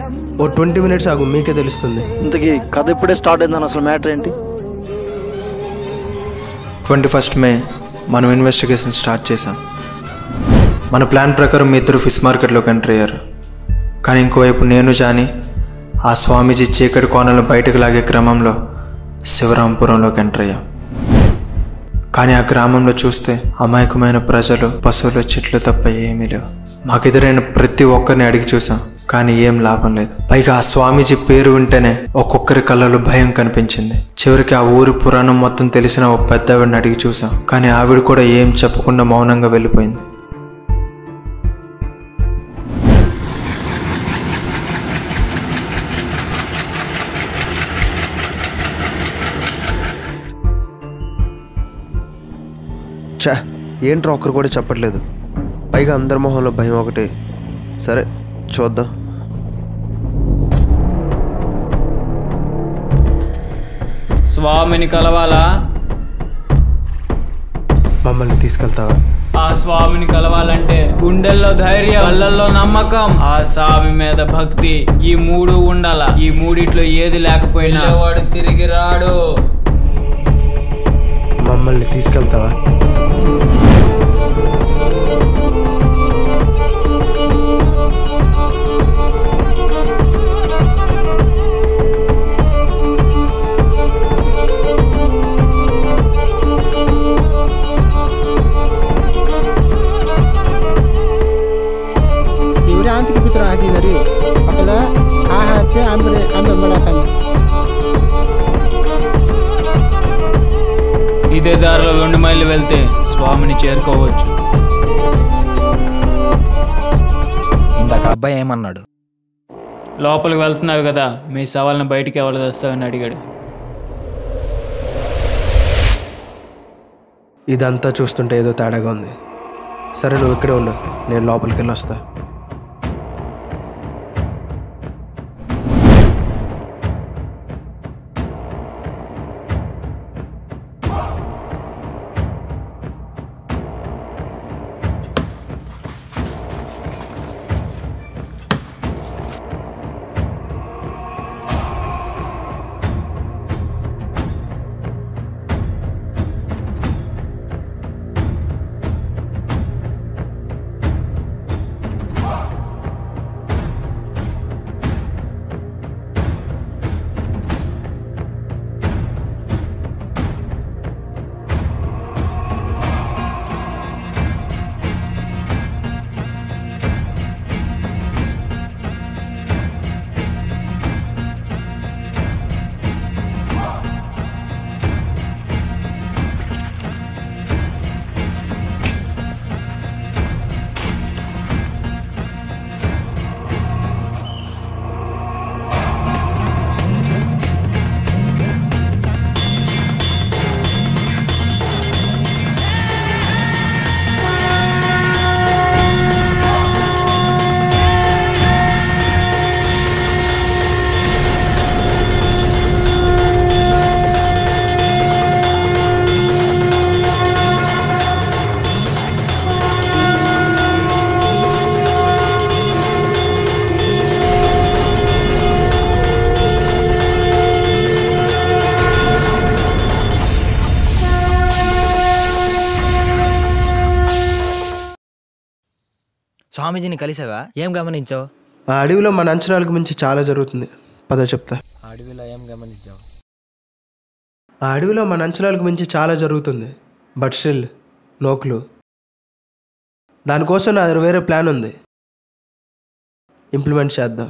ఓ twenty minutes ఆగు మీకే తెలుస్తుంది ఇంతకీ కథ ఇప్పుడే స్టార్ట్ అయిందని అసలు మ్యాటర్ ఏంటి ట్వంటీ ఫస్ట్ మే మనం ఇన్వెస్టిగేషన్ స్టార్ట్ చేసాం మన ప్లాన్ ప్రకారం మీ ఇద్దరు ఫిష్ మార్కెట్లోకి ఎంటర్ అయ్యారు కానీ ఇంకోవైపు నేను జాని ఆ స్వామీజీ చీకటి కోణలను బయటకు లాగే క్రమంలో శివరాంపురంలోకి ఎంటర్ అయ్యాం కానీ ఆ గ్రామంలో చూస్తే అమాయకమైన ప్రజలు పశువులు చెట్లు తప్ప ఏమీ లేవు మాకెదురైన ప్రతి ఒక్కరిని అడిగి చూసాం కానీ ఏం లాభం లేదు పైగా ఆ స్వామీజీ పేరు వింటేనే ఒక్కొక్కరి కళ్ళలో భయం కనిపించింది చివరికి ఆ ఊరి పురాణం మొత్తం తెలిసిన ఒక పెద్దవిడిని అడిగి చూసాం కానీ ఆవిడ కూడా ఏం చెప్పకుండా మౌనంగా వెళ్ళిపోయింది చా ఏంట్రా ఒక్కరు కూడా చెప్పట్లేదు పైగా అందరి మొహంలో భయం ఒకటే సరే చూద్దాం స్వామిని కలవాలా మమ్మల్ని తీసుకెళ్తావా ఆ స్వామిని కలవాలంటే గుండెల్లో ధైర్యం కళ్ళల్లో నమ్మకం ఆ స్వామి మీద భక్తి ఈ మూడు ఉండాల ఈ మూడిట్లో ఏది లేకపోయినా వాడు తిరిగి రాడు మమ్మల్ని తీసుకెళ్తావా ಇವ್ರು ಆಂತಿಕ ಪಿತ್ರ ಹಾಕಿದಾರಿ ಅಕಲ ಆ ಹಚ್ಚೆ ಅಂಬ್ರೆ ಅಂಬೆ ಮಾಡತ್ತಾನೆ ఇదే దారిలో రెండు మైళ్ళు వెళ్తే స్వామిని చేరుకోవచ్చు ఇందాక అబ్బాయి ఏమన్నాడు లోపలికి వెళ్తున్నావు కదా మీ సవాల్ని బయటికి ఎవరు తెస్తావని అడిగాడు ఇదంతా చూస్తుంటే ఏదో తేడాగా ఉంది సరే నువ్వు ఇక్కడే ఉండు నేను లోపలికి వెళ్ళి వస్తా స్వామీజీని కలిసావా ఏం గమనించావు ఆ అడవిలో మన అంచనాలకు మించి చాలా జరుగుతుంది పద చెప్తా అడవిలో ఏం గమనించావు ఆ అడవిలో మన అంచనాలకు మించి చాలా జరుగుతుంది బట్ స్టిల్ నోక్లు దానికోసం నా దగ్గర వేరే ప్లాన్ ఉంది ఇంప్లిమెంట్ చేద్దాం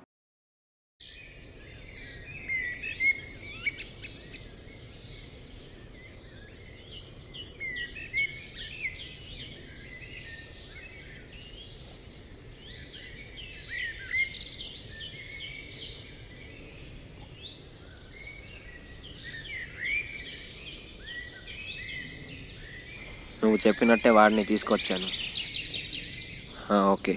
నువ్వు చెప్పినట్టే వాడిని తీసుకొచ్చాను ఆ, ఓకే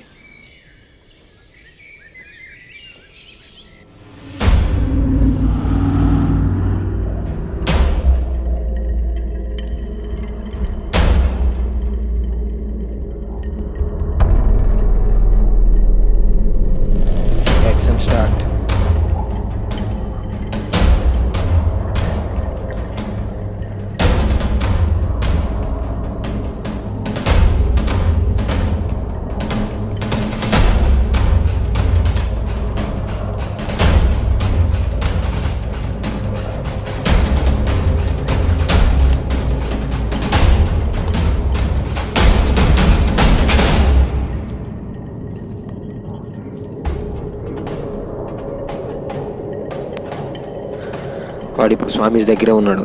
యాక్షన్ స్టార్ట్ వాడు ఇప్పుడు స్వామీజీ దగ్గరే ఉన్నాడు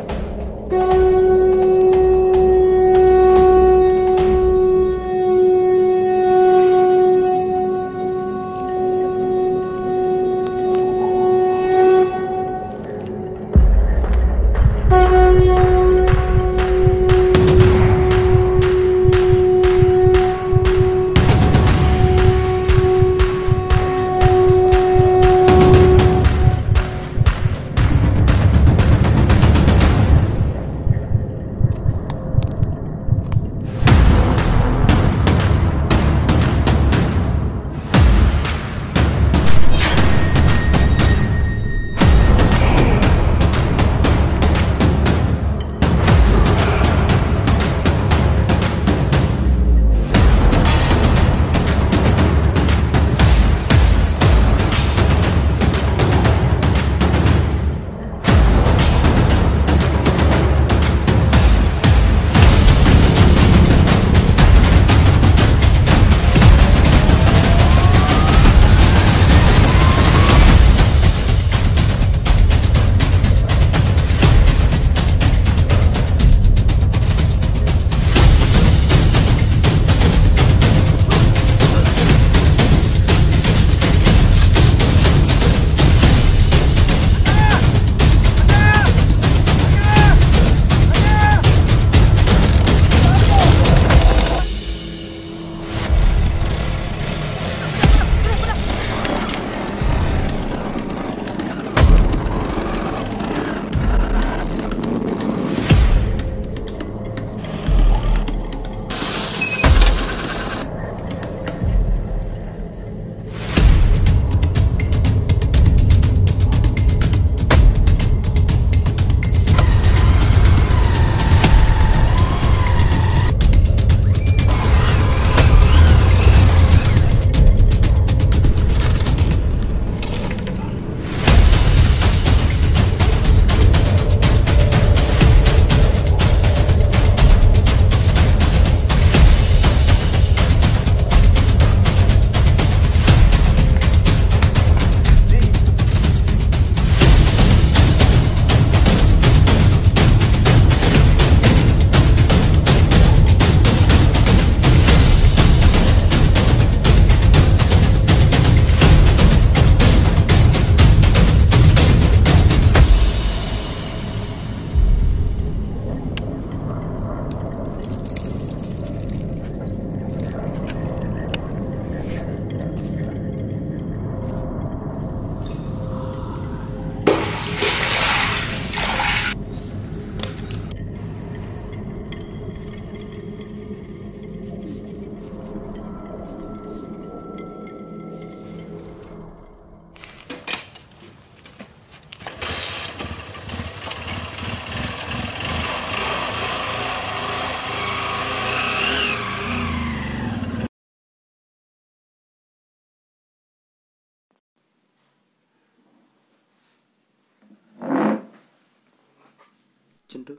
చింటూ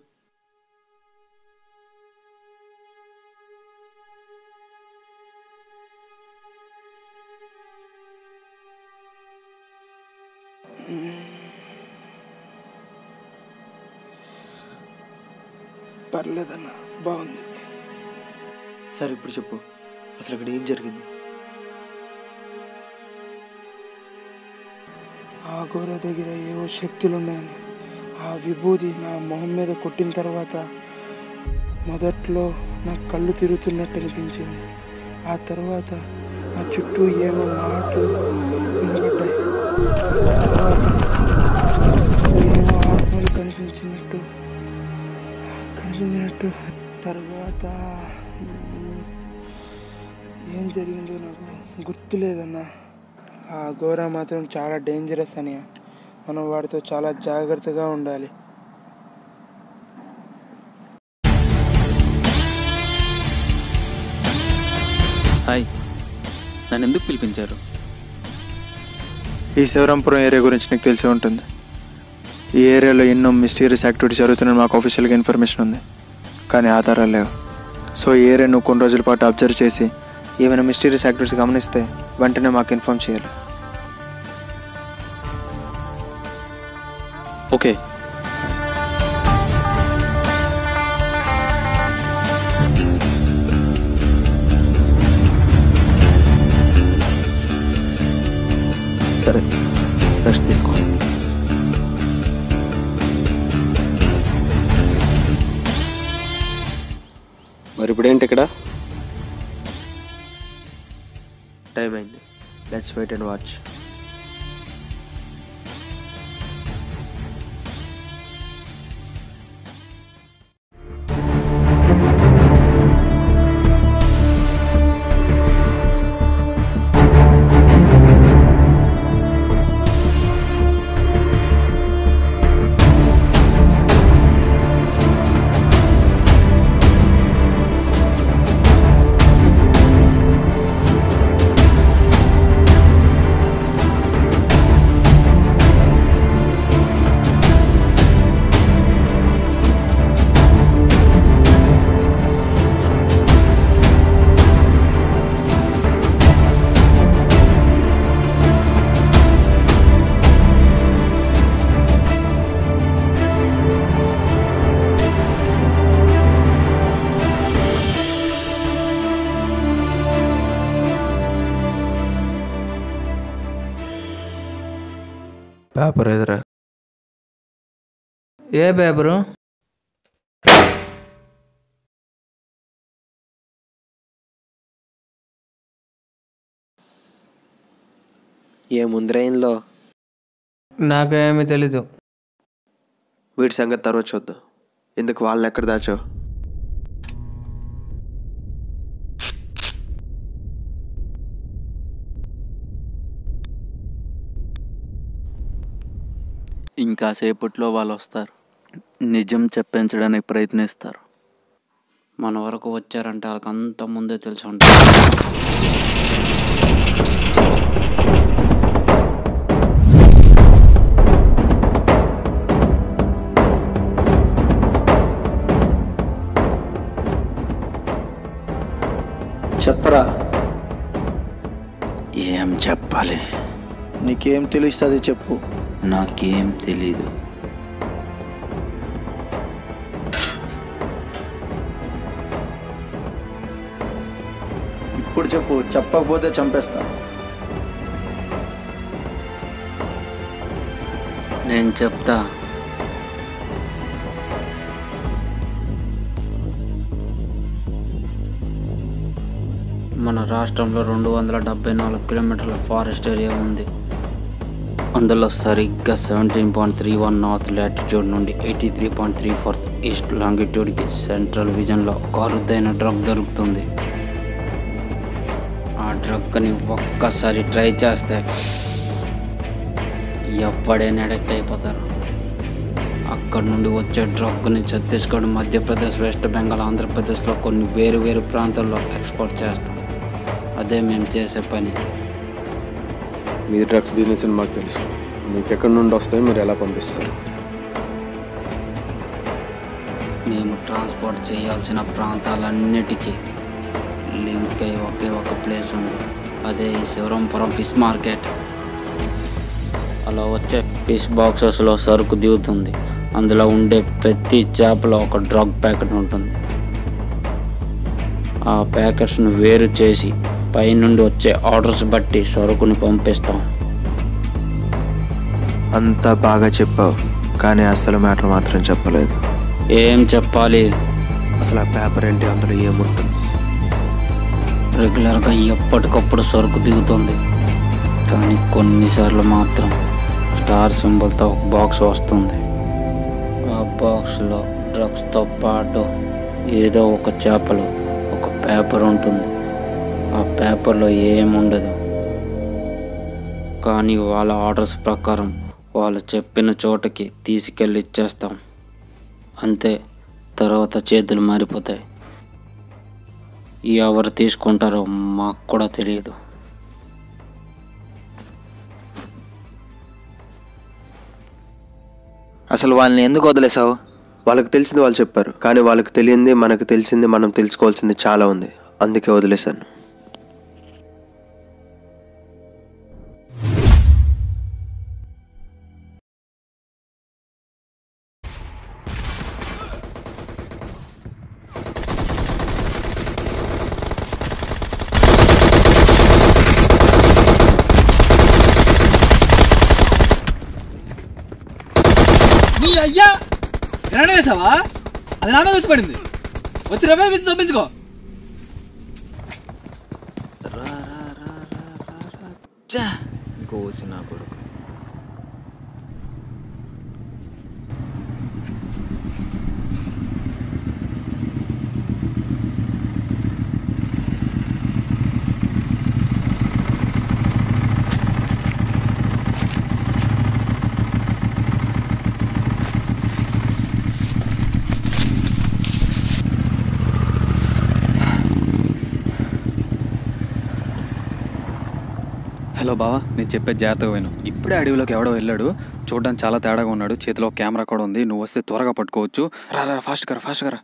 పర్లేదన్న బాగుంది సరే ఇప్పుడు చెప్పు అసలు ఇక్కడ ఏం జరిగింది ఆ గోర దగ్గర ఏవో శక్తులు ఉన్నాయని ఆ విభూది నా మొహం మీద కొట్టిన తర్వాత మొదట్లో నా కళ్ళు తిరుగుతున్నట్టు అనిపించింది ఆ తర్వాత నా చుట్టూ ఏవో మాటలు వినబడ్డాయి ఆ తర్వాత ఏవో ఆత్మలు కనిపించినట్టు కనిపించినట్టు తర్వాత మ్, ఏం జరిగిందో నాకు గుర్తులేదన్నా ఆ ఘోర మాత్రం చాలా డేంజరస్ అని మనం వాడితో చాలా జాగ్రత్తగా ఉండాలి హాయ్ నన్ను ఎందుకు పిలిపించారు ఈ శివరాంపురం ఏరియా గురించి నీకు తెలిసే ఉంటుంది ఈ ఏరియాలో ఎన్నో మిస్టీరియస్ యాక్టివిటీస్ జరుగుతున్నాయని మాకు ఆఫీషియల్గా ఇన్ఫర్మేషన్ ఉంది కానీ ఆధారాలు లేవు సో ఈ ఏరియా నువ్వు కొన్ని రోజుల పాటు అబ్జర్వ్ చేసి ఏమైనా మిస్టీరియస్ యాక్టివిటీస్ గమనిస్తే వెంటనే మాకు ఇన్ఫామ్ చేయాలి ఓకే సరే రెస్ట్ తీసుకో మరి ఇప్పుడేంటి ఇక్కడ టైం అయింది let's wait and watch paper ఎదురా ఏ పేపరు ఏ ముందరైన్లో నాకేమీ తెలీదు వీటి సంగతి తర్వాత చూద్దాం ఎందుకు వాళ్ళని ఎక్కడ దాచావు ఇంకా సేపట్లో వాళ్ళు వస్తారు నిజం చెప్పించడానికి ప్రయత్నిస్తారు మన వరకు వచ్చారంటే వాళ్ళకి అంత ముందే తెలిసి ఉంటుంది చెప్పరా ఏం చెప్పాలి నీకేం తెలుస్తుంది చెప్పు నాకేం తెలీదు ఇప్పుడు చెప్పు చెప్పకపోతే చంపేస్తా నేను చెప్తా మన రాష్ట్రంలో రెండు వందల డెబ్బై నాలుగు కిలోమీటర్ల ఫారెస్ట్ ఏరియా ఉంది అందులో సరిగ్గా seventeen point three one north latitude నుండి eighty three point three fourth east లాంగిట్యూడ్కి సెంట్రల్ విజన్లో ఒక అరుదైన డ్రగ్ దొరుకుతుంది ఆ డ్రగ్ని ఒక్కసారి ట్రై చేస్తే ఎవడైనా అడిక్ట్ అయిపోతారు అక్కడ నుండి వచ్చే డ్రగ్ని ఛత్తీస్గఢ్ మధ్యప్రదేశ్ వెస్ట్ బెంగాల్ ఆంధ్రప్రదేశ్లో కొన్ని వేరు వేరు ప్రాంతాల్లో ఎక్స్పోర్ట్ చేస్తాం అదే మేము చేసే పని మీ డ్రగ్స్ బిజినెస్ అని మాకు తెలుసు మీకు ఎక్కడి నుండి వస్తాయి మీరు ఎలా పంపిస్తారు మేము ట్రాన్స్పోర్ట్ చేయాల్సిన ప్రాంతాలన్నిటికీ లింక్ అయ్యి ఒకే ఒక ప్లేస్ ఉంది అదే ఈ శివరంపురం ఫిష్ మార్కెట్ అలా వచ్చే ఫిష్ బాక్సెస్లో సరుకు దిగుతుంది అందులో ఉండే ప్రతి చేపలో ఒక డ్రగ్ ప్యాకెట్ ఉంటుంది ఆ ప్యాకెట్స్ను వేరు చేసి పైనుండి వచ్చే ఆర్డర్స్ బట్టి సరుకుని పంపిస్తాం అంతా బాగా చెప్పావు కానీ అసలు మ్యాటర్ మాత్రం చెప్పలేదు ఏం చెప్పాలి అసలు ఆ పేపర్ ఏంటి అందులో ఏముంటుంది రెగ్యులర్గా ఎప్పటికప్పుడు సరుకు దిగుతుంది కానీ కొన్నిసార్లు మాత్రం స్టార్ సింబల్తో ఒక బాక్స్ వస్తుంది ఆ బాక్స్లో డ్రగ్స్తో పాటు ఏదో ఒక చేపలు ఒక పేపర్ ఉంటుంది ఆ పేపర్లో ఏముండదు కానీ వాళ్ళ ఆర్డర్స్ ప్రకారం వాళ్ళు చెప్పిన చోటకి తీసుకెళ్ళి ఇచ్చేస్తాం అంతే తర్వాత చేతులు మారిపోతాయి ఎవరు తీసుకుంటారో మాకు కూడా తెలియదు అసలు వాళ్ళని ఎందుకు వదిలేసావు వాళ్ళకి తెలిసింది వాళ్ళు చెప్పారు కానీ వాళ్ళకి తెలియంది మనకు తెలిసింది మనం తెలుసుకోవాల్సింది చాలా ఉంది అందుకే వదిలేశాను నీ అయ్యా గ్రాండ్ వేసావా అది నా మీద వచ్చి పడింది వచ్చి రవే మీద తప్పించుకో కోసి నా కొడుకు హలో బావా నేను చెప్పేది జాగ్రత్తగా విను ఇప్పుడే అడవిలోకి ఎవడో వెళ్ళాడు చూడడానికి చాలా తేడాగా ఉన్నాడు చేతిలో ఒక కెమెరా కూడా ఉంది నువ్వు వస్తే త్వరగా పట్టుకోవచ్చు రా రా ఫాస్ట్ కరా ఫాస్ట్ కరా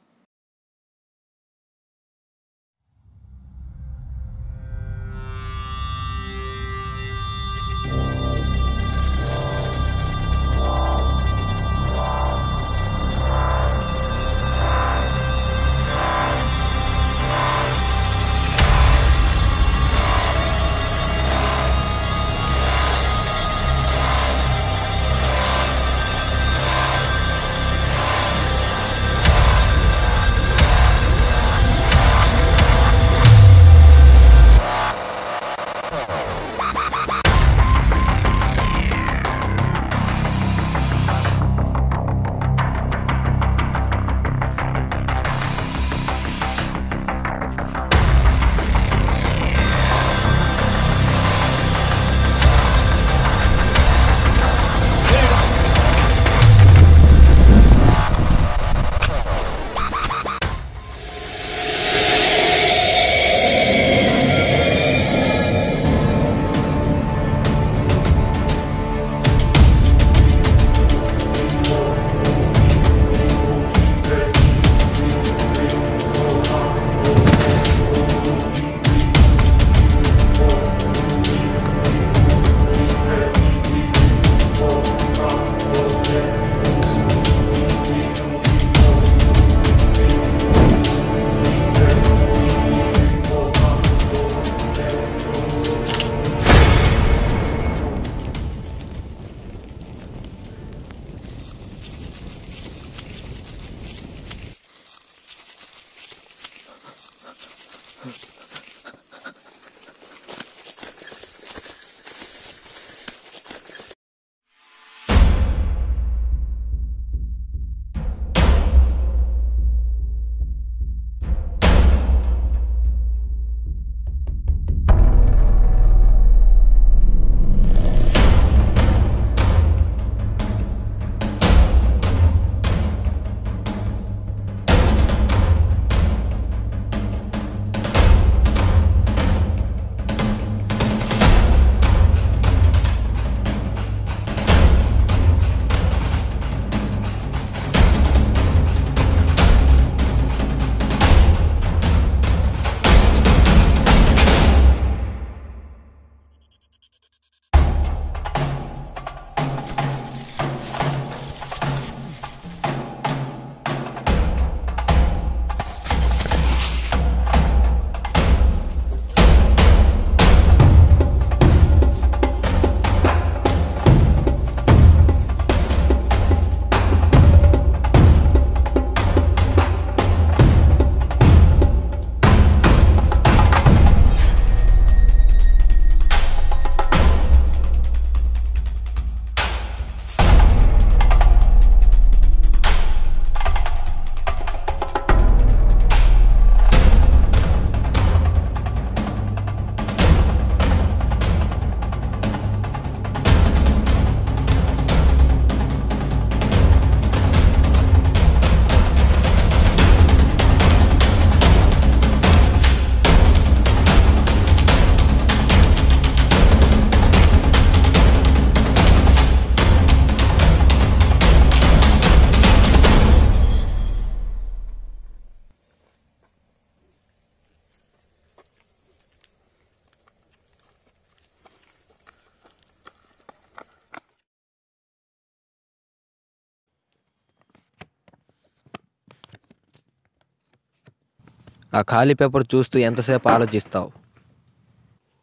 ఆ ఖాళీ పేపర్ చూస్తూ ఎంతసేపు ఆలోచిస్తావు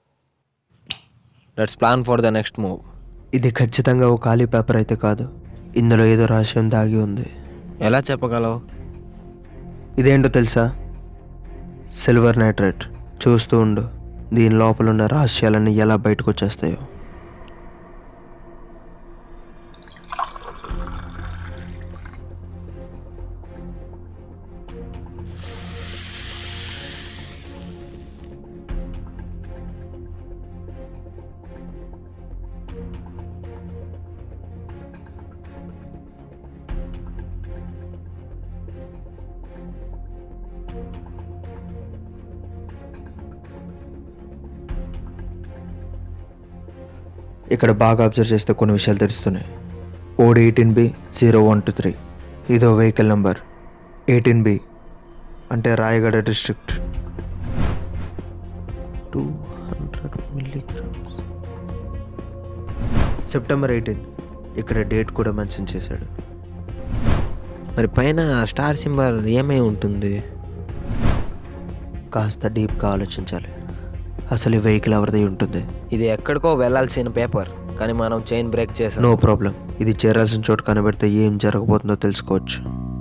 let's plan for the next move ఇది ఖచ్చితంగా ఓ ఖాళీ పేపర్ అయితే కాదు ఇందులో ఏదో రహస్యం దాగి ఉంది ఎలా చెప్పగలవు ఇదేంటో తెలుసా సిల్వర్ నైట్రేట్ చూస్తూ ఉండు దీని లోపల ఉన్న రహస్యాలన్నీ ఎలా బయటకు వచ్చేస్తాయో ఇక్కడ బాగా అబ్జర్వ్ చేస్తే కొన్ని విషయాలు తెలుస్తున్నాయి OD eighteen B zero one two three ఇదో వెహికల్ నంబర్ ఎయిటీన్ బి అంటే Rayagada district two hundred milligrams September eighteen ఇక్కడ డేట్ కూడా మెన్షన్ చేశాడు మరి పైన స్టార్ సింబల్ ఏమై ఉంటుంది కాస్త డీప్గా ఆలోచించాలి అసలు ఈ వెహికల్ ఎవరిదై ఉంటుంది ఇది ఎక్కడికో వెళ్ళాల్సిన పేపర్ కానీ మనం చైన్ బ్రేక్ చేసాం నో ప్రాబ్లం ఇది చేరాల్సిన చోటు కనబెడితే ఏం జరగబోతుందో తెలుసుకోవచ్చు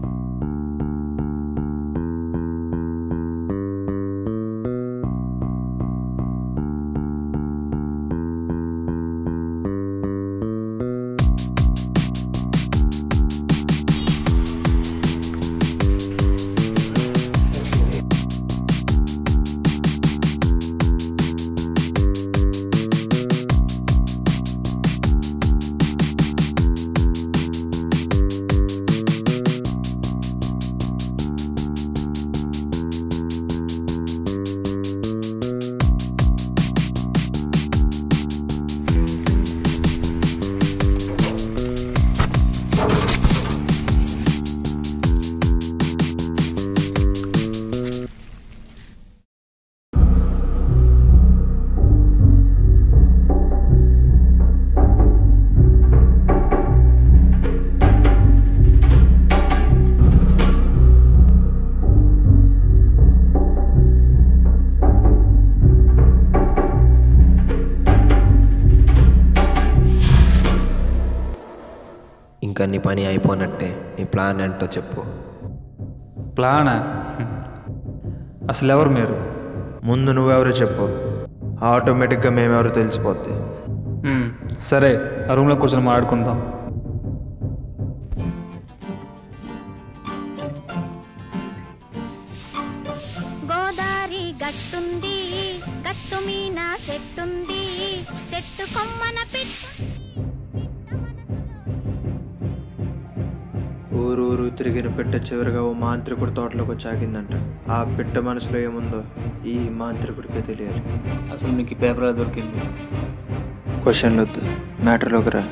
ఇంకా నీ పని అయిపోయినట్టే నీ ప్లాన్ ఏంటో చెప్పు ప్లానా అసలు ఎవరు మీరు ముందు నువ్వెవరో చెప్పు ఆటోమేటిక్గా మేమెవరో తెలిసిపోద్ది మ్మ్, సరే ఆ రూమ్లో కూర్చొని మాట్లాడుకుందాం గోదారి గట్టుంది గట్టు మీన చెట్టుంది చెట్టు కొమ్మన పిట్ట ఊరు ఊరు తిరిగిన పిట్ట చివరిగా ఓ మాంత్రికుడి తోటలోకి వచ్చి ఆగిందంట ఆ పిట్ట మనసులో ఏముందో ఈ మాంత్రికుడికే తెలియాలి అసలు మీకు ఈ పేపర్ ఎలా దొరికింది క్వశ్చన్లు వద్దు మ్యాటర్లోకి రా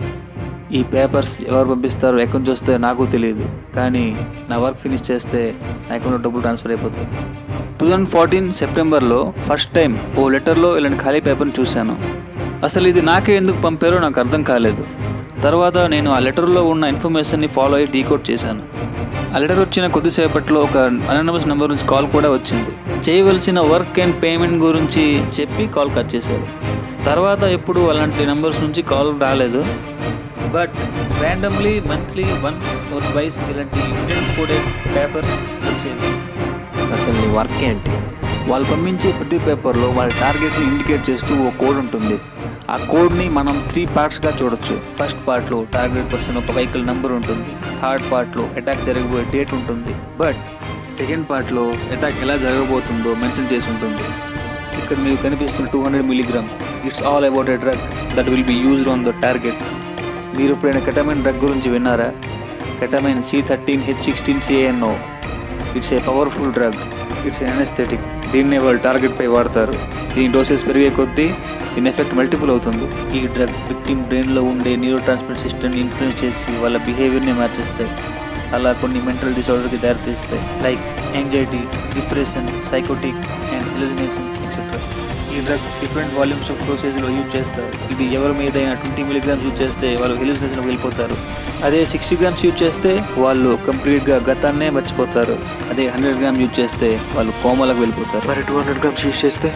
ఈ పేపర్స్ ఎవరు పంపిస్తారో ఎక్కడి నుంచి వస్తే నాకు తెలియదు కానీ నా వర్క్ ఫినిష్ చేస్తే నా అకౌంట్లో డబ్బులు ట్రాన్స్ఫర్ అయిపోతాయి టూ థౌజండ్ ఫార్టీన్ సెప్టెంబర్లో ఫస్ట్ టైం ఓ లెటర్లో ఇలాంటి ఖాళీ పేపర్ని చూశాను అసలు ఇది నాకే ఎందుకు పంపారో నాకు అర్థం కాలేదు తర్వాత నేను ఆ లెటర్లో ఉన్న ఇన్ఫర్మేషన్ని ఫాలో అయ్యి డీకోడ్ చేశాను ఆ లెటర్ వచ్చిన కొద్దిసేపట్లో ఒక అననమస్ నెంబర్ నుంచి కాల్ కూడా వచ్చింది చేయవలసిన వర్క్ అండ్ పేమెంట్ గురించి చెప్పి కాల్ కట్ చేశారు తర్వాత ఎప్పుడు అలాంటి నెంబర్స్ నుంచి కాల్ రాలేదు but randomly monthly once or twice ఇలాంటి ఇండియన్ కోడెడ్ పేపర్స్ వచ్చేవి అసలు నీ వర్క్ ఏంటి వాళ్ళు పంపించే ప్రతి పేపర్లో వాళ్ళ టార్గెట్ని ఇండికేట్ చేస్తూ ఓ కోడ్ ఉంటుంది ఆ కోడ్ని మనం త్రీ పార్ట్స్గా చూడొచ్చు ఫస్ట్ పార్ట్లో టార్గెట్ పర్సన్ ఒక వెహికల్ నెంబర్ ఉంటుంది థర్డ్ పార్ట్లో అటాక్ జరగబోయే డేట్ ఉంటుంది బట్ సెకండ్ పార్ట్లో అటాక్ ఎలా జరగబోతుందో మెన్షన్ చేసి ఉంటుంది ఇక్కడ మీకు కనిపిస్తున్న two hundred milligram it's all about a drug that will be used on the target మీరు ఎప్పుడైనా కెటమైన్ డ్రగ్ గురించి విన్నారా ketamine C thirteen H sixteen CANO it's a powerful drug it's anaesthetic దీన్నే వాళ్ళు టార్గెట్పై వాడతారు దీని డోసెస్ పెరిగే కొద్దీ దీని ఎఫెక్ట్ మల్టిపుల్ అవుతుంది ఈ డ్రగ్ విక్టిమ్ బ్రెయిన్లో ఉండే న్యూరో ట్రాన్స్మిట్ సిస్టమ్ని ఇన్ఫ్లుయెన్స్ చేసి వాళ్ళ బిహేవియర్ని మార్చేస్తాయి అలా కొన్ని మెంటల్ డిసార్డర్కి దారితీస్తాయి like anxiety depression psychotic and hallucination etcetera ఈ డ్రగ్ డిఫరెంట్ వాల్యూమ్స్ ఆఫ్ డోసేజ్లో యూజ్ చేస్తారు ఇది ఎవరి మీద అయినా ట్వంటీ మిలీగ్రామ్స్ యూజ్ చేస్తే వాళ్ళు హెలిజినేషన్కి వెళ్ళిపోతారు అదే సిక్స్టీ గ్రామ్స్ యూజ్ చేస్తే వాళ్ళు కంప్లీట్గా గతాన్నే మర్చిపోతారు అదే హండ్రెడ్ గ్రామ్ యూజ్ చేస్తే వాళ్ళు కోమలకు వెళ్ళిపోతారు మరి టూ హండ్రెడ్ గ్రామ్స్ యూస్ చేస్తే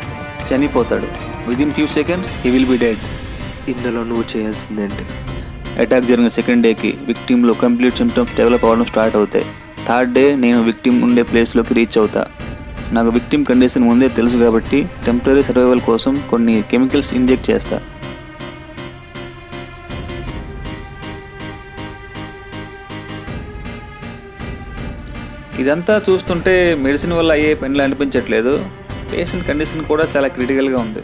చనిపోతాడు within few seconds he will be dead ఇందులో నువ్వు చేయాల్సిందేంటి అటాక్ జరిగిన సెకండ్ డేకి విక్టిమ్లో కంప్లీట్ సిమ్టమ్స్ డెవలప్ అవ్వడం స్టార్ట్ అవుతాయి థర్డ్ డే నేను విక్టిమ్ ఉండే ప్లేస్లోకి రీచ్ అవుతా నాకు విక్టిమ్ కండిషన్ ముందే తెలుసు కాబట్టి టెంపరీ సర్వైవల్ కోసం కొన్ని కెమికల్స్ ఇంజెక్ట్ చేస్తా ఇదంతా చూస్తుంటే మెడిసిన్ వల్ల అయ్యే పనులు అనిపించట్లేదు పేషెంట్ కండిషన్ కూడా చాలా క్రిటికల్గా ఉంది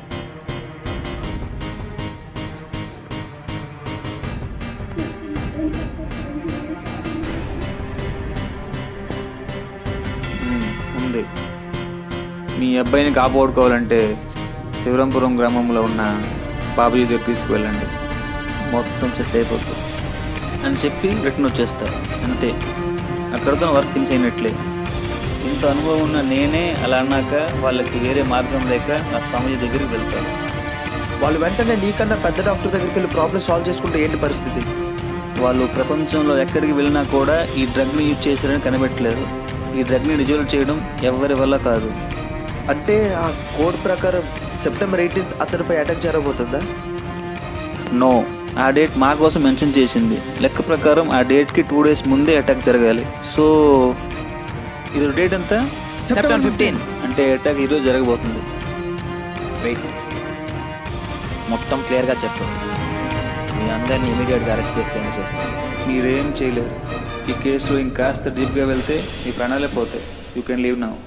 మ్మ్, ఉంది మీ అబ్బాయిని కాపాడుకోవాలంటే శివరంపురం గ్రామంలో ఉన్న బాబుజీ దగ్గర తీసుకువెళ్ళండి మొత్తం సెట్ అయిపోతుంది అని చెప్పి రిటర్న్ వచ్చేస్తారు అంతే అక్కడితో వర్క్ ఫినిష్ అయినట్లే ఇంత అనుభవం ఉన్న నేనే అలా అన్నాక వాళ్ళకి వేరే మార్గం లేక నా స్వామీజీ దగ్గరికి వెళ్తాను వాళ్ళు వెంటనే నీకన్నా పెద్ద డాక్టర్ దగ్గరికి వెళ్ళి ప్రాబ్లమ్ సాల్వ్ చేసుకుంటే ఏంటి పరిస్థితి వాళ్ళు ప్రపంచంలో ఎక్కడికి వెళ్ళినా కూడా ఈ డ్రగ్ని యూజ్ చేశారని కనిపెట్టలేరు ఈ డ్రగ్ని రిజల్వ్ చేయడం ఎవరి వల్ల కాదు అంటే ఆ కోడ్ ప్రకారం సెప్టెంబర్ ఎయిటీన్త్ అతనిపై అటాక్ జరగబోతుందా నో ఆ డేట్ మా కోసం మెన్షన్ చేసింది లెక్క ప్రకారం ఆ డేట్కి టూ డేస్ ముందే అటాక్ జరగాలి సో ఇది డేట్ ఎంత సెప్టెంబర్ ఫిఫ్టీన్ అంటే అటాక్ ఈరోజు జరగబోతుంది వెయిట్ మొత్తం క్లియర్గా చెప్పు మీ అందరిని ఇమీడియట్గా అరెస్ట్ చేస్తే ఏం చేస్తాను మీరేం చేయలేరు ఈ కేసులో ఇంకాస్త డీప్గా వెళ్తే మీ ప్రాణాలే పోతాయి యూ కెన్ లీవ్ నౌ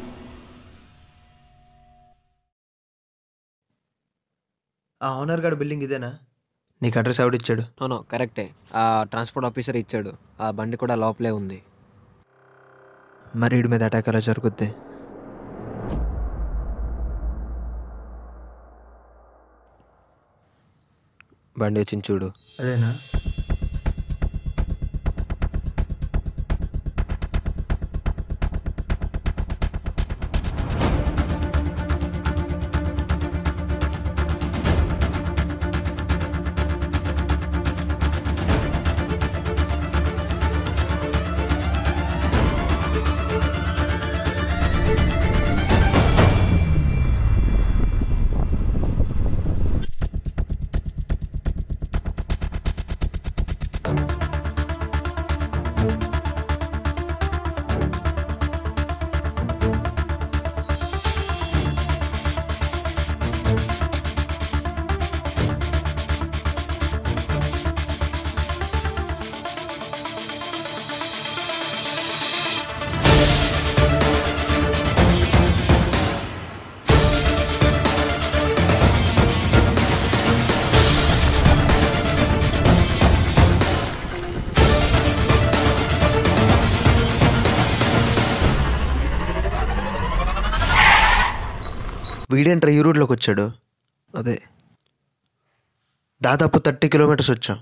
ఆ ఓనర్ గారి బిల్డింగ్ ఇదేనా నీకు అడ్రస్ ఎవడిచ్చాడు అవును కరెక్టే ఆ ట్రాన్స్పోర్ట్ ఆఫీసర్ ఇచ్చాడు ఆ బండి కూడా లోపలే ఉంది మరి వీడి మీద అటాక్ ఎలా జరుగుద్ది బండి వచ్చింది చూడు అదేనా వీడేంట్రా ఈ రూట్లోకి వచ్చాడు అదే దాదాపు థర్టీ కిలోమీటర్స్ వచ్చాం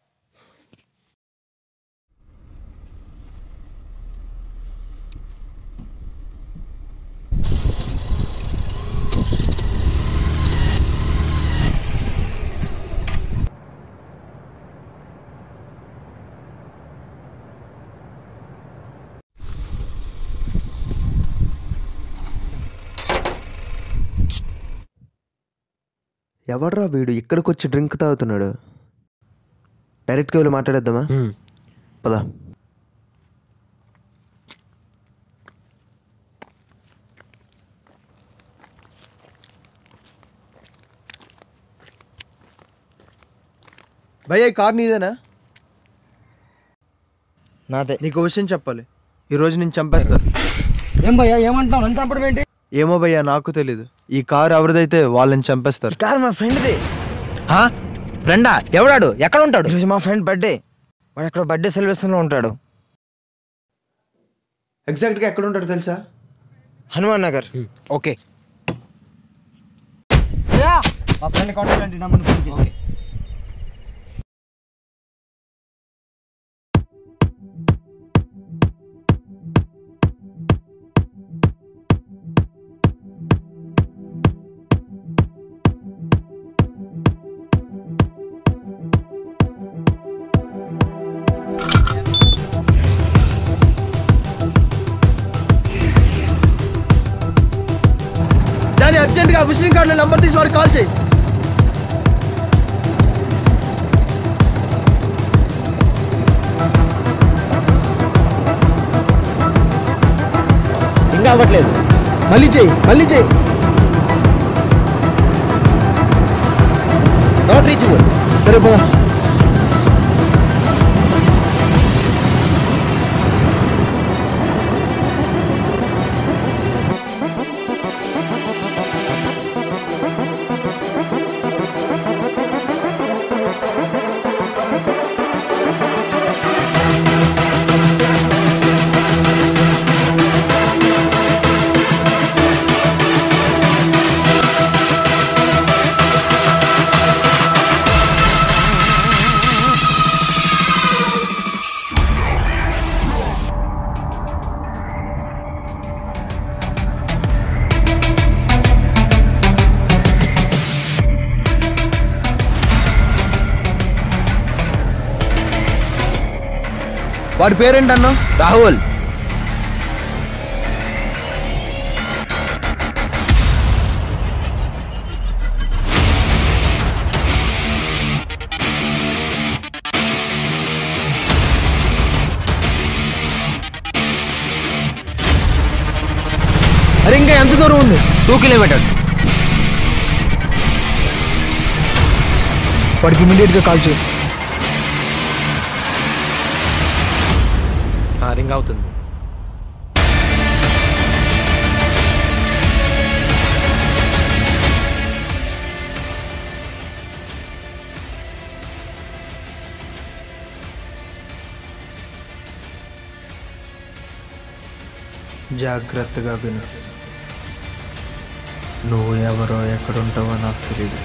ఎవడ్రా వీడు ఇక్కడికి వచ్చి డ్రింక్ తాగుతున్నాడు డైరెక్ట్గా వెళ్ళి మాట్లాడేద్దామా పదా భయ్య ఈ కార్ నీదేనా నాదే నీకు విషయం చెప్పాలి ఈ రోజు నేను చంపేస్తాను ఏం భయ్యా ఏమంటావు నన్ను చంపడం ఏంటి ఏమో భయ్యా నాకు తెలీదు ఈ కార్ ఎవరిదైతే వాళ్ళని చంపేస్తారు కార్ మా ఫ్రెండ్ది ఫ్రెండా ఎవడాడు ఎక్కడ ఉంటాడు ఈరోజు మా ఫ్రెండ్ బర్త్డే వాడు ఎక్కడ బర్త్డే సెలబ్రేషన్ లో ఉంటాడు ఎగ్జాక్ట్గా ఎక్కడ ఉంటాడు తెలుసా హనుమాన్ నగర్ ఓకే మా ఫ్రెండ్ కాంటాక్ట్ అంటే నెంబర్ ఫోన్ చేయి దాని అర్జెంట్గా విజిటింగ్ కార్డులో నంబర్ తీసి వాడికి కాల్ చేయి అవ్వట్లేదు మళ్ళీ చెయ్యి మళ్ళీ చెయ్యి నాట్ రీచబుల్ సరే పద వాడి పేరేంటన్నా రాహుల్ అరే ఇంకా ఎంత దూరం ఉంది టూ కిలోమీటర్స్ వాడికి ఇమీడియట్ గా కాల్ చేయి రింగ్ అవుతుంది జాగ్రత్తగా విను నువ్వు ఎవరో ఎక్కడుంటావో నాకు తెలియదు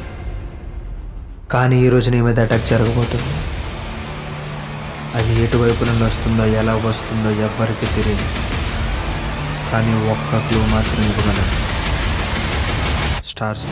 కానీ ఈరోజు నీ మీద అటాక్ జరగబోతుంది అది ఎటువైపు నుండి వస్తుందో ఎలా వస్తుందో ఎవ్వరికీ తెలియదు కానీ ఒక్క క్లూ మాత్రం ఇవ్వగలను స్టార్స్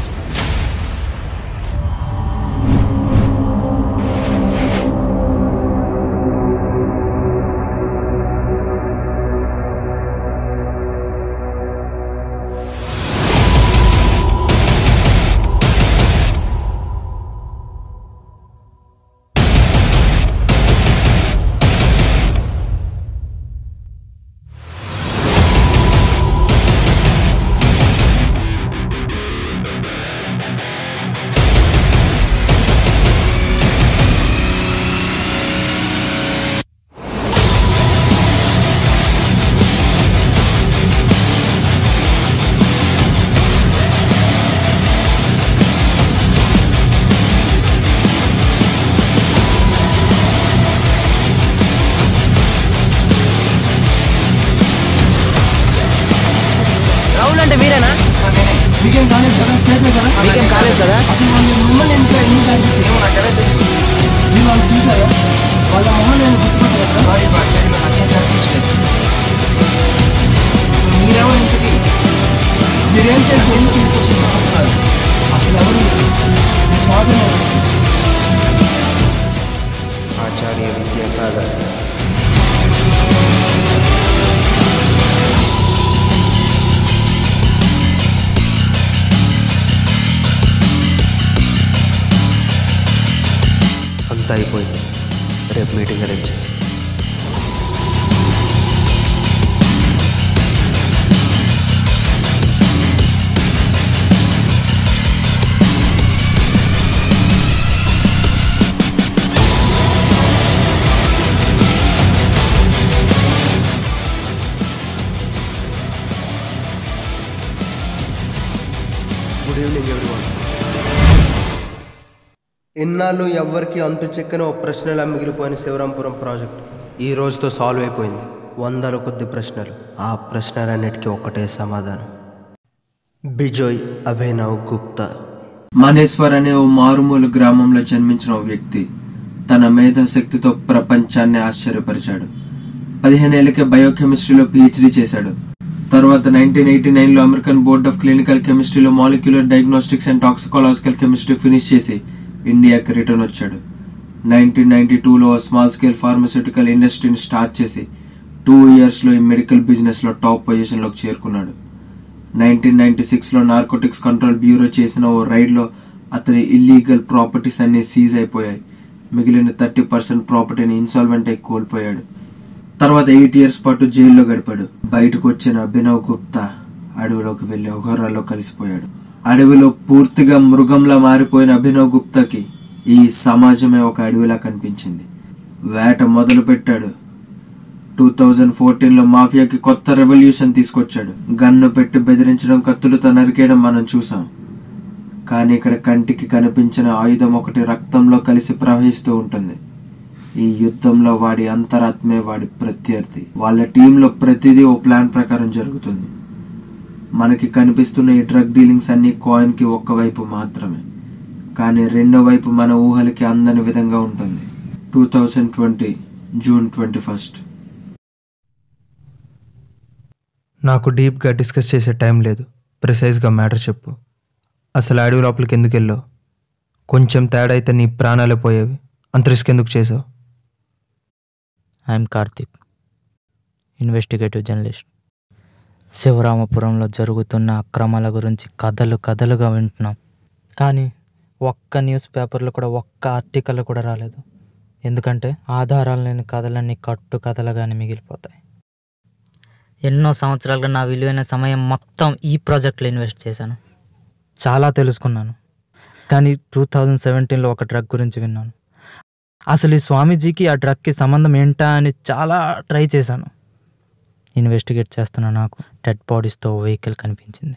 రాహుల్ అంటే మీరేనా మీకేం కాలేదు కదా సేఫే కదా మీకేం కాలేదు కదా అసలు వాళ్ళు మిమ్మల్ని ఎందుకు ఎందుకు అనిపించింది మీరు వాళ్ళు చూసారా వాళ్ళ మొహం నేను గుర్తుపట్టగలరా మీరెవరు ఇంతకి మీరేం చేస్తే ఎందుకు ఇంత క్వశ్చన్ అడుగుతున్నారు? అసలు ఎవరు మీరు? మీ father ఎవరు? ఆచార్య విద్యాసాగర్ అంతా అయిపోయింది రేపు మీటింగ్ అరేంజ్ చేయి. గుడ్ ఈవినింగ్ ఎవ్రీవన్ ఇన్నాళ్ళు ఎవ్వరికి అంతు చెక్కని ఓ ప్రశ్నలా మిగిలిపోయిన శివరాంపురం ప్రాజెక్ట్ ఈ రోజుతో సాల్వ్ అయిపోయింది వందల కొద్ది ప్రశ్నలు ఆ ప్రశ్నలన్నిటికీ ఒకటే సమాధానం బిజోయ్ అభినవ్ గుప్తా మనేశ్వర్ అనే ఓ మారుమూల గ్రామంలో జన్మించిన ఓ వ్యక్తి తన మేధాశక్తితో ప్రపంచాన్ని ఆశ్చర్యపరిచాడు పదిహేనేళ్లకే బయోకెమిస్ట్రీలో పిహెచ్డీ చేశాడు తర్వాత నైన్టీన్ ఎయిటీ నైన్ లో అమెరికన్ బోర్డ్ ఆఫ్ క్లినికల్ కెమిస్ట్రీలో molecular diagnostics and toxicological chemistry finish చేసి ఇండియాకి రిటర్న్ వచ్చాడు నైన్టీన్ నైన్టీ టూలో స్మాల్ స్కేల్ ఫార్మస్యూటికల్ ఇండస్ట్రీని స్టార్ట్ చేసి టూ ఇయర్స్లో ఈ మెడికల్ బిజినెస్లో టాప్ పొజిషన్లోకి చేరుకున్నాడు నైన్టీన్ నైన్టీ సిక్స్లో నార్కోటిక్స్ కంట్రోల్ బ్యూరో చేసిన ఓ రైడ్లో అతని ఇల్లీగల్ ప్రాపర్టీస్ అన్ని సీజ్ అయిపోయాయి మిగిలిన థర్టీ పర్సెంట్ ప్రాపర్టీని ఇన్సాల్వెంట్ అయి కోల్పోయాడు తర్వాత ఎయిట్ ఇయర్స్ పాటు జైల్లో గడిపాడు బయటకు వచ్చిన అభినవ్ గుప్తా అడవిలోకి వెళ్లి ఒఘోరాలో కలిసిపోయాడు అడవిలో పూర్తిగా మృగంలా మారిపోయిన అభినవ్ గుప్తాకి ఈ సమాజమే ఒక అడవిలా కనిపించింది వేట మొదలు పెట్టాడు టూ థౌజండ్ ఫోర్టీన్ లో మాఫియాకి కొత్త రెవల్యూషన్ తీసుకొచ్చాడు గన్ను పెట్టి బెదిరించడం కత్తులతో నరికేయడం మనం చూసాం కానీ ఇక్కడ కంటికి కనిపించిన ఆయుధం ఒకటి రక్తంలో కలిసి ప్రవహిస్తూ ఉంటుంది ఈ యుద్ధంలో వాడి అంతరాత్మే వాడి ప్రత్యర్థి వాళ్ళ టీంలో ప్రతిదీ ఓ ప్లాన్ ప్రకారం జరుగుతుంది మనకి కనిపిస్తున్న ఈ డ్రగ్ డీలింగ్స్ అన్ని కాయిన్ కి ఒక్క వైపు మాత్రమే కానీ రెండో వైపు మన ఊహలకి అందని విధంగా ఉంటుంది two thousand twenty June twenty first నాకు డీప్గా డిస్కస్ చేసే టైం లేదు ప్రిసైజ్గా మ్యాటర్ చెప్పు అసలు అడవి లోపలికి ఎందుకు వెళ్ళావు కొంచెం తేడా అయితే నీ ప్రాణాలే పోయేవి అంత రిస్క్ ఎందుకు చేసావు ఐఎమ్ కార్తిక్ ఇన్వెస్టిగేటివ్ జర్నలిస్ట్ శివరామపురంలో జరుగుతున్న అక్రమాల గురించి కథలు కథలుగా వింటున్నాం కానీ ఒక్క న్యూస్ పేపర్లో కూడా ఒక్క ఆర్టికల్ కూడా రాలేదు ఎందుకంటే ఆధారాలు లేని కథలన్నీ కట్టు కథలుగానే మిగిలిపోతాయి ఎన్నో సంవత్సరాలుగా నా విలువైన సమయం మొత్తం ఈ ప్రాజెక్ట్లో ఇన్వెస్ట్ చేశాను చాలా తెలుసుకున్నాను కానీ టూ థౌజండ్ సెవెంటీన్లో ఒక డ్రగ్ గురించి విన్నాను అసలు ఈ స్వామీజీకి ఆ డ్రగ్కి సంబంధం ఏంటా అని చాలా ట్రై చేశాను ఇన్వెస్టిగేట్ చేస్తున్న నాకు డెడ్ బాడీస్తో వెహికల్ కనిపించింది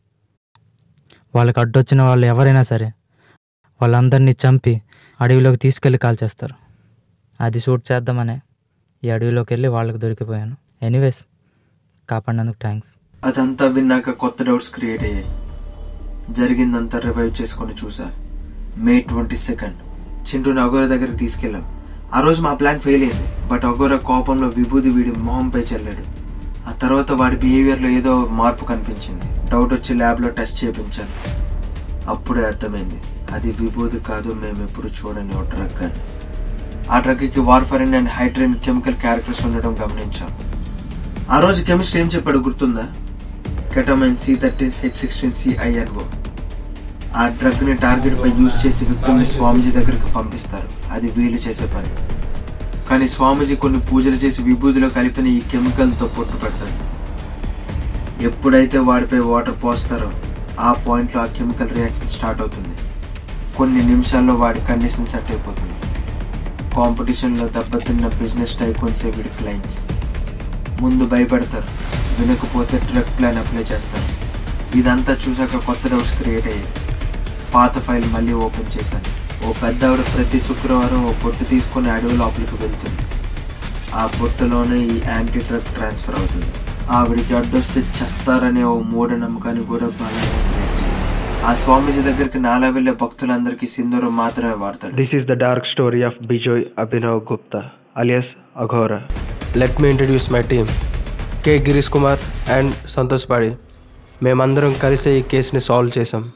వాళ్ళకి అడ్డొచ్చిన వాళ్ళు ఎవరైనా సరే వాళ్ళందరినీ చంపి అడవిలోకి తీసుకెళ్ళి కాల్ చేస్తారు అది షూట్ చేద్దామనే ఈ అడవిలోకి వెళ్ళి వాళ్ళకి దొరికిపోయాను ఎనీవేస్ కాపాడినందుకు థ్యాంక్స్ అదంతా విన్నాక కొత్త డౌట్స్ క్రియేట్ అయ్యాయి జరిగిందంతా రివైవ్ చేసుకొని చూసా మే ట్వంటీ సెకండ్ చింటూని అగోర దగ్గరికి తీసుకెళ్ళాం ఆ రోజు మా ప్లాన్ ఫెయిల్ అయింది బట్ అగోర కోపంలో విభూది వీడి మొహంపై చల్లాడు ఆ తర్వాత వాడి బిహేవియర్లో ఏదో మార్పు కనిపించింది డౌట్ వచ్చి ల్యాబ్లో టెస్ట్ చేయించాను అప్పుడే అర్థమైంది అది విభూది కాదు మేము ఎప్పుడు చూడని ఓ డ్రగ్ అని ఆ డ్రగ్కి warfarin and hydrin chemical characters ఉండడం గమనించాం ఆ రోజు కెమిస్ట్రీ ఏం చెప్పాడు గుర్తుందా ketamine C thirteen H sixteen CINO ఆ డ్రగ్ ని టార్గెట్ పై యూజ్ చేసి విక్టిమ్ ని స్వామీజీ దగ్గరికి పంపిస్తారు అది వీలు చేసే పని కానీ స్వామీజీ కొన్ని పూజలు చేసి విభూతిలో కలిపిన ఈ కెమికల్ తో పొట్టు పెడతాడు ఎప్పుడైతే వాడిపై వాటర్ పోస్తారో ఆ పాయింట్ లో ఆ కెమికల్ రియాక్షన్ స్టార్ట్ అవుతుంది కొన్ని నిమిషాల్లో వాడి కండిషన్ సెట్ అయిపోతుంది కాంపిటీషన్ లో దెబ్బతిన్న బిజినెస్ టైకోన్సే వీడి క్లయింట్స్ ముందు భయపడతారు వినకపోతే డ్రగ్ ప్లాన్ అప్లై చేస్తారు ఇదంతా చూసాక కొత్త డౌట్స్ క్రియేట్ అయ్యాయి పాత ఫైల్ మళ్ళీ ఓపెన్ చేశాను ఓ పెద్ద ఆవిడ ప్రతి శుక్రవారం ఓ పొట్టు తీసుకొని అడవి లోపలికి వెళ్తుంది ఆ పొట్టులోనే ఈ యాంటీ డ్రగ్ ట్రాన్స్ఫర్ అవుతుంది ఆవిడికి అడ్డొస్తే చస్తారనే ఓ మూఢనమ్మకాన్ని కూడా బలంగా క్రియేట్ చేశాను ఆ స్వామీజీ దగ్గరికి నాలా వెళ్ళే భక్తులందరికీ సింధూరం మాత్రమే వాడతాడు this is the dark story of Bijoy Abhinav Gupta alias Aghora let me introduce my team K Girish Kumar and Santosh Padi మేమందరం కలిసి ఈ కేసుని సాల్వ్ చేసాం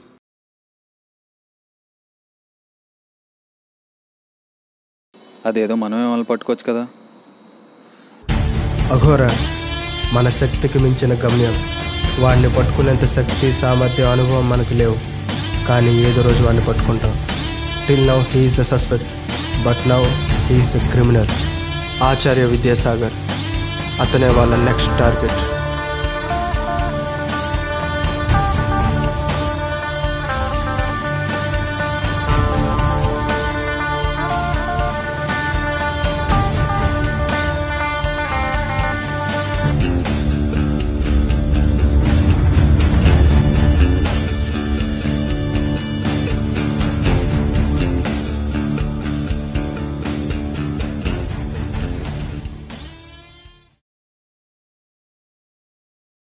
అదేదో మనమే వాళ్ళు పట్టుకోవచ్చు కదా అఘోరా మన శక్తికి మించిన గమ్యం వాడిని పట్టుకునేంత శక్తి సామర్థ్యం అనుభవం మనకు లేవు కానీ ఏదో రోజు వాడిని పట్టుకుంటాం till now he is the suspect but now he is the criminal Acharya Vidyasagar అతనే వాళ్ళ నెక్స్ట్ టార్గెట్